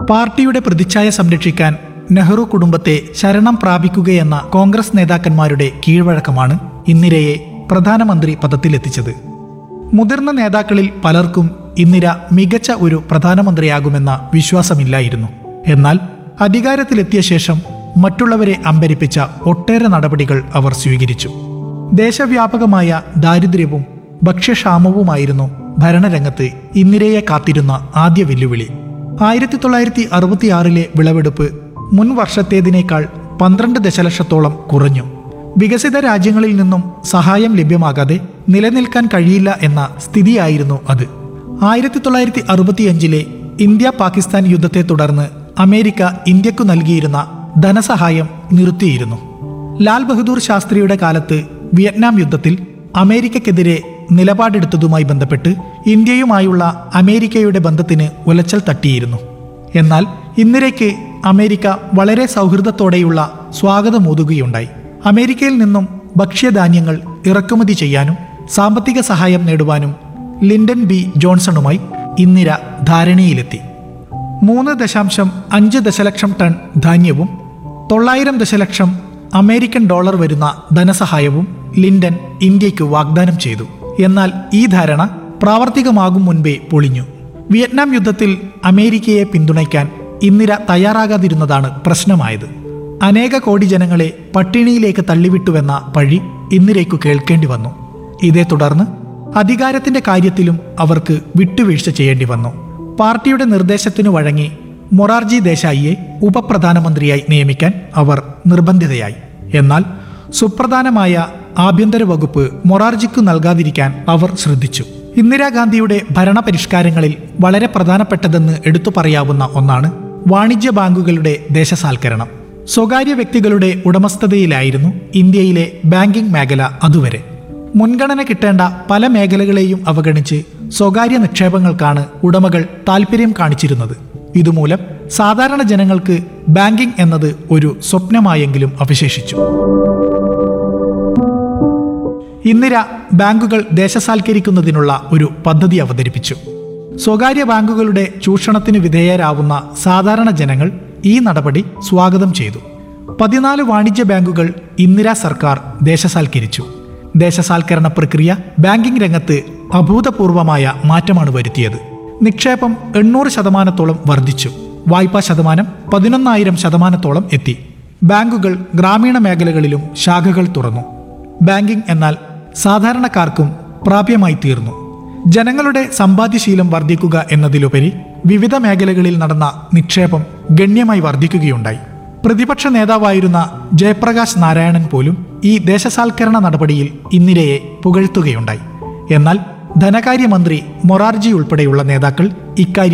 പാർട്ടിയുടെ പ്രതിച്ഛായ സംരക്ഷിക്കാൻ നെഹ്റു കുടുംബത്തെ ശരണം പ്രാപിക്കുകയെന്ന കോൺഗ്രസ് നേതാക്കന്മാരുടെ കീഴ്വഴക്കമാണ് ഇന്ദിരയെ പ്രധാനമന്ത്രി പദത്തിലെത്തിച്ചത് മുതിർന്ന നേതാക്കളിൽ പലർക്കും ഇന്ദിര മികച്ച ഒരു പ്രധാനമന്ത്രിയാകുമെന്ന വിശ്വാസമില്ലായിരുന്നു എന്നാൽ അധികാരത്തിലെത്തിയ ശേഷം മറ്റുള്ളവരെ അമ്പരിപ്പിച്ച ഒട്ടേറെ നടപടികൾ അവർ സ്വീകരിച്ചു ദേശവ്യാപകമായ ദാരിദ്ര്യവും ഭക്ഷ്യക്ഷാമവുമായിരുന്നു ഭരണരംഗത്ത് ഇന്ദിരയെ കാത്തിരുന്ന ആദ്യ വെല്ലുവിളി ആയിരത്തി തൊള്ളായിരത്തി അറുപത്തിയാറിലെ വിളവെടുപ്പ് മുൻ വർഷത്തേതിനേക്കാൾ പന്ത്രണ്ട് ദശലക്ഷത്തോളം കുറഞ്ഞു വികസിത രാജ്യങ്ങളിൽ നിന്നും സഹായം ലഭ്യമാകാതെ നിലനിൽക്കാൻ കഴിയില്ല എന്ന സ്ഥിതിയായിരുന്നു അത് ആയിരത്തി തൊള്ളായിരത്തി അറുപത്തിയഞ്ചിലെ ഇന്ത്യ പാകിസ്ഥാൻ യുദ്ധത്തെ തുടർന്ന് അമേരിക്ക ഇന്ത്യക്കു നൽകിയിരുന്ന ധനസഹായം നിർത്തിയിരുന്നു ലാൽ ബഹദൂർ ശാസ്ത്രിയുടെ കാലത്ത് വിയറ്റ്നാം യുദ്ധത്തിൽ അമേരിക്കക്കെതിരെ നിലപാടെടുത്തതുമായി ബന്ധപ്പെട്ട് ഇന്ത്യയുമായുള്ള അമേരിക്കയുടെ ബന്ധത്തിന് ഉലച്ചൽ തട്ടിയിരുന്നു എന്നാൽ ഇന്ദിരയ്ക്ക് അമേരിക്ക വളരെ സൗഹൃദത്തോടെയുള്ള സ്വാഗതമോതുകയുണ്ടായി അമേരിക്കയിൽ നിന്നും ഭക്ഷ്യധാന്യങ്ങൾ ഇറക്കുമതി ചെയ്യാനും സാമ്പത്തിക സഹായം നേടുവാനും ലിൻഡൻ ബി ജോൺസണുമായി ഇന്ദിര ധാരണയിലെത്തി മൂന്ന് ദശാംശം അഞ്ച് ദശലക്ഷം ടൺ ധാന്യവും തൊള്ളായിരം ദശലക്ഷം അമേരിക്കൻ ഡോളർ വരുന്ന ധനസഹായവും ലിൻഡൻ ഇന്ത്യയ്ക്ക് വാഗ്ദാനം ചെയ്തു എന്നാൽ ഈ ധാരണ പ്രാവർത്തികമാകും മുൻപേ പൊളിഞ്ഞു വിയറ്റ്നാം യുദ്ധത്തിൽ അമേരിക്കയെ പിന്തുണയ്ക്കാൻ ഇന്ദിര തയ്യാറാകാതിരുന്നതാണ് പ്രശ്നമായത് അനേക കോടി ജനങ്ങളെ പട്ടിണിയിലേക്ക് തള്ളിവിട്ടുവെന്ന പഴി ഇന്ദിരയ്ക്കു കേൾക്കേണ്ടി വന്നു ഇതേ തുടർന്ന് അധികാരത്തിന്റെ കാര്യത്തിലും അവർക്ക് വിട്ടുവീഴ്ച ചെയ്യേണ്ടി വന്നു പാർട്ടിയുടെ നിർദ്ദേശത്തിനു വഴങ്ങി മൊറാർജി ദേശായിയെ ഉപപ്രധാനമന്ത്രിയായി നിയമിക്കാൻ അവർ നിർബന്ധിതയായി എന്നാൽ സുപ്രധാനമായ ആഭ്യന്തര വകുപ്പ് മൊറാർജിക്കു നൽകാതിരിക്കാൻ അവർ ശ്രദ്ധിച്ചു ഇന്ദിരാഗാന്ധിയുടെ ഭരണപരിഷ്കാരങ്ങളിൽ വളരെ പ്രധാനപ്പെട്ടതെന്ന് എടുത്തു പറയാവുന്ന ഒന്നാണ് വാണിജ്യ ബാങ്കുകളുടെ ദേശസാൽക്കരണം സ്വകാര്യ വ്യക്തികളുടെ ഉടമസ്ഥതയിലായിരുന്നു ഇന്ത്യയിലെ ബാങ്കിംഗ് മേഖല അതുവരെ മുൻഗണന കിട്ടേണ്ട പല മേഖലകളെയും അവഗണിച്ച് സ്വകാര്യ നിക്ഷേപങ്ങൾക്കാണ് ഉടമകൾ താൽപ്പര്യം കാണിച്ചിരുന്നത് ഇതുമൂലം സാധാരണ ജനങ്ങൾക്ക് ബാങ്കിംഗ് എന്നത് ഒരു സ്വപ്നമായെങ്കിലും അവശേഷിച്ചു ഇന്ദിര ബാങ്കുകൾ ദേശസാൽക്കരിക്കുന്നതിനുള്ള ഒരു പദ്ധതി അവതരിപ്പിച്ചു സ്വകാര്യ ബാങ്കുകളുടെ ചൂഷണത്തിന് വിധേയരാവുന്ന സാധാരണ ജനങ്ങൾ ഈ നടപടി സ്വാഗതം ചെയ്തു പതിനാല് വാണിജ്യ ബാങ്കുകൾ ഇന്ദിര സർക്കാർ ദേശസാൽക്കരിച്ചു ദേശസാൽക്കരണ പ്രക്രിയ ബാങ്കിംഗ് രംഗത്ത് അഭൂതപൂർവമായ മാറ്റമാണ് വരുത്തിയത് നിക്ഷേപം എണ്ണൂറ് ശതമാനത്തോളം വർദ്ധിച്ചു വായ്പാ ശതമാനം പതിനൊന്നായിരം ശതമാനത്തോളം എത്തി ബാങ്കുകൾ ഗ്രാമീണ മേഖലകളിലും ശാഖകൾ തുറന്നു ബാങ്കിംഗ് എന്നാൽ സാധാരണക്കാർക്കും പ്രാപ്യമായി തീർന്നു ജനങ്ങളുടെ സമ്പാദ്യശീലം വർദ്ധിക്കുക എന്നതിലുപരി വിവിധ മേഖലകളിൽ നടന്ന നിക്ഷേപം ഗണ്യമായി വർദ്ധിക്കുകയുണ്ടായി പ്രതിപക്ഷ നേതാവായിരുന്ന ജയപ്രകാശ് നാരായണൻ പോലും ഈ ദേശസാൽക്കരണ നടപടിയിൽ ഇന്ദിരയെ പുകഴ്ത്തുകയുണ്ടായി എന്നാൽ ധനകാര്യമന്ത്രി മൊറാർജി ഉൾപ്പെടെയുള്ള നേതാക്കൾ ഇക്കാര്യം